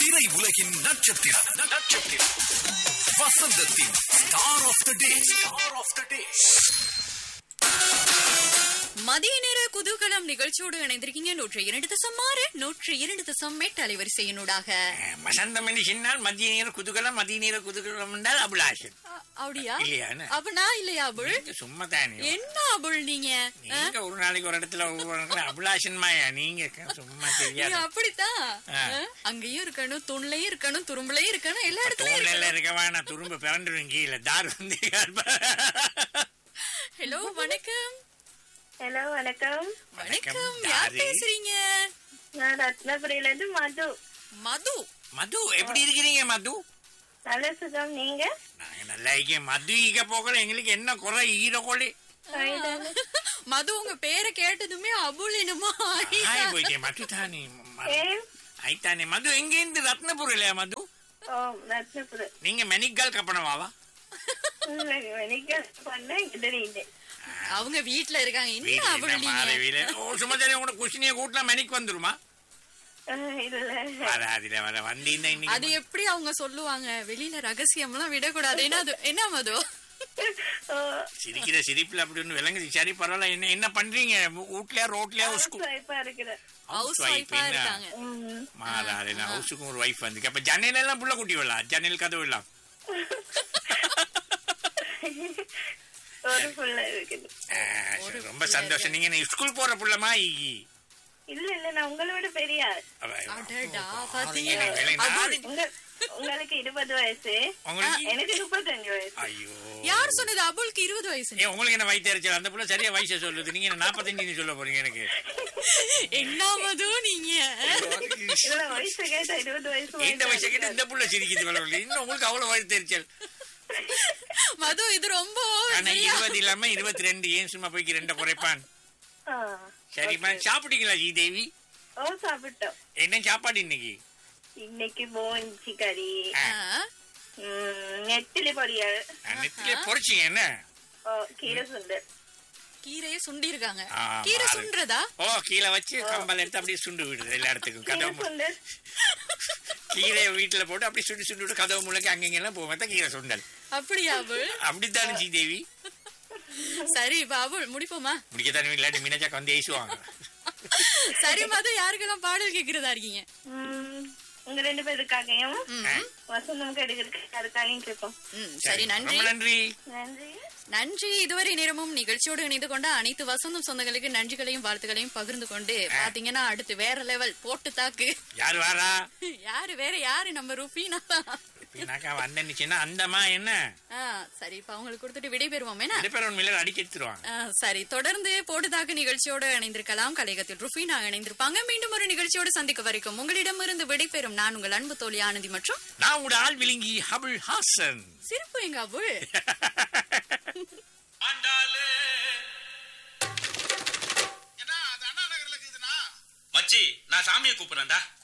திரை உலகின் நட்சத்திரம் நட்சத்திரம் வசந்தத்தின் star of the day star of the day மதிய நேர குதூகலம் நிகழ்ச்சியோடு இணைந்திருக்கீங்க நூற்றி இரண்டு தசம் ஆறு நூற்றி இரண்டு தசம் எட்டு அலைவரிசையினூடாக வசந்தம் என்று சொன்னால் மதிய நேர குதூகலம் மதிய நேர குதூகலம் என்றால் அபிலாஷன் அ- அப்படியா இல்லையா என்ன? அப்ப நான் இல்லையா அபுள் நீங்க சும்மா தானே என்ன அபுள் நீங்க ஆ? நீங்க ஒரு நாளைக்கு ஒரு இடத்துல ஒரு இடத்துல அபிலாஷன் மாயா நீங்க சும்மா நீங்க தெரியாது அப்படித்தான் ஆ. ஆ? அங்கேயும் இருக்கணும் துண்லையும் இருக்கணும் துரும்புலையும் இருக்கணும் எல்லா இடத்துலயும் தூண்ல இருக்கணும் இருக்க வேணாம் துரும்ப பிறண்டுரும் கீழே தார் வந்து ஹலோ வணக்கம் ஹலோ வணக்கம் வணக்கம் வணக்கம், யார் யாரு? பேசுறீங்க நான் ரத்னபுரியில இருந்து மது மது மது எப்படி இருக்கிறீங்க மது நல்ல சுகம் நீங்க நாங்க நல்லா இருக்கேன் மது ஈக போகல எங்களுக்கு என்ன குறை ஈர கோழி மது உங்க பேரை கேட்டதுமே அபுள் என்னமோ ஆய் போயிட்டேன் மது தானே ஏ ஆயிட்டானே மது எங்க இருந்து ரத்னபுரம் இல்லையா மது ஓ ரத்னபுரம் நீங்க மெனிக்கால் கப்பனவாவா எனக்கு பண்ண கிட்டறீங்க அவங்க வீட்ல இருக்காங்க என்ன வீட்டுல அபுள் என்ன மாறு நீங்க வீடு? ஓ, சும்மா சரி உங்களோட குஷினிய கூட்டினா மெனிக்கு வந்துருமா இல்ல வராதுல வர வந்தீங்கன்னா அது இன்னைக்கு எப்படி அவங்க சொல்லுவாங்க வெளியில ரகசியம்லாம் விடக்கூடாது என்ன அது என்ன மது ஓ சிரிக்கிற சிரிப்புல அப்படி ஒண்ணு விளங்குது சரி பரவாயில்ல என்ன என்ன பண்றீங்க வீட்லயா ரோட்லயா ஸ்கூல் வாய்ப்பா இருக்கிறேன் ஹவுஸ் ஒய்ஃபா இருக்காங்க ம். மாறாது நான் ஹவுஸுக்கும் ஒரு வைஃப் வந்து அப்ப ஜன்னல் எல்லாம் புள்ள குட்டி விடலாம் ஜன்னல் கதவு எல்லாம் ஒரு புள்ள இருக்குது ஆ, சரி, ரொம்ப சந்தோஷம் நீங்க என்ன ஸ்கூல் போற புள்ளமா ஈகி இல்ல இல்ல நான் உங்களை விட பெரிய ஆள். அடடா எனக்கு பாத்தீங்களா விளங்கு- அபுள் உங்க உங்களுக்கு இருபது வயசு உங்களுக்கு எனக்கு முப்பத்தஞ்சு வயசு ஐயோ யார் சொன்னது அபுல்க்கு இருபது வயசு ஏன் உங்களுக்கு என்ன வயிற்று எரிச்சல் அந்த புள்ள சரியா வயசை சொல்லுது நீங்க என்ன நாற்பத்தஞ்சு சொல்ல போறீங்க எனக்கு என்ன மது நீங்க இல்ல வயசு கேட்டா இருபது வயசு இந்த வயசை கேட்டு இந்த புள்ள சிரிக்குது விளம்பரம் இன்னும் உங்களுக்கு அவ்வளவு வயிற்று எரிச்சல் மது இது ரொம்ப over ஆனா சரியா? இருபது இல்லாம இருபத்தி ரெண்டு ஏன் சும்மா போய்க்கு ரெண்ட குறைப்பான் ஆ. சரிப்பா சாப்பிட்டீங்களா ஜி தேவி ஓ சாப்பிட்டோம் என்ன சாப்பாடு இன்னைக்கு இன்னைக்கு போஞ்சி கறி ஆ, ம், நெத்திலி பொரியல் நெத்திலே பொறிச்சிங்க என்ன ஓ கீரை சுண்டல் கீரையை சுண்டி இருக்காங்க ஆ, கீரை மாறு. சுண்டுறதா ஓ கீழே வச்சு கம்பல் எடுத்து அப்படியே சுண்டு விடுது எல்லா இடத்துக்கும் கீரை கதவு மு- சுண்டல் கீரையை வீட்டுல போட்டு அப்படியே சுண்டு சுண்டு விட்டு கதவு முழுக்க அங்கங்க எல்லாம் போவேன் கீரை சுண்டல் அப்படியா அபுள் அப்படித்தானே ஜி தேவி சரி இப்ப அபுள் முடிப்போமா முடிக்கத்தானே இல்லாட்டி மீனாச்சாக்கு வந்து ஏசுவாங்க சரி மது யாருக்கெல்லாம் பாடல் கேக்குறதா இருக்கீங்க ம், உங்க ரெண்டு பேருக்காகவும் ம், வசந்தம் கெடுக்கிறதுக்கு அதுக்காகவும் கேட்போம் ம், சரி நன்றி ரொம்ப நன்றி நன்றி நன்றி இதுவரை நேரமும் நிகழ்ச்சியோடு இணைந்து கொண்ட அனைத்து வசந்தம் சொந்தங்களுக்கு நன்றிகளையும் வாழ்த்துக்களையும் பகிர்ந்து கொண்டு பாத்தீங்கன்னா அடுத்து வேற லெவல் போட்டு தாக்கு யார் வாரா யாரு வேற யாரு நம்ம ருபீனா தான். மீனாக்கா வந்தன்னுச்சுன்னா அந்தமா என்ன ஆ, சரி இப்ப அவங்களுக்கு கொடுத்துட்டு விடைபெறுவோம் என்ன ரெண்டு பேரும் மில்லர் அடிக்க எடுத்துருவாங்க ஆ, சரி தொடர்ந்து போட்டுதாக்கு நிகழ்ச்சியோடு இணைந்திருக்கலாம் கலையகத்தில் ருஃபீனா இணைந்திருப்பாங்க மீண்டும் ஒரு நிகழ்ச்சியோடு சந்திக்க வரைக்கும் உங்களிடமிருந்து விடைபெறும் நான் உங்கள் அன்பு தோழி ஆனந்தி மற்றும் நான் உங்களோட ஆள் விழுங்கி ஹபுல் ஹாசன் சிரிப்பு எங்க அபுள் மச்சி நான் சாமியை கூப்பிடுறேன்டா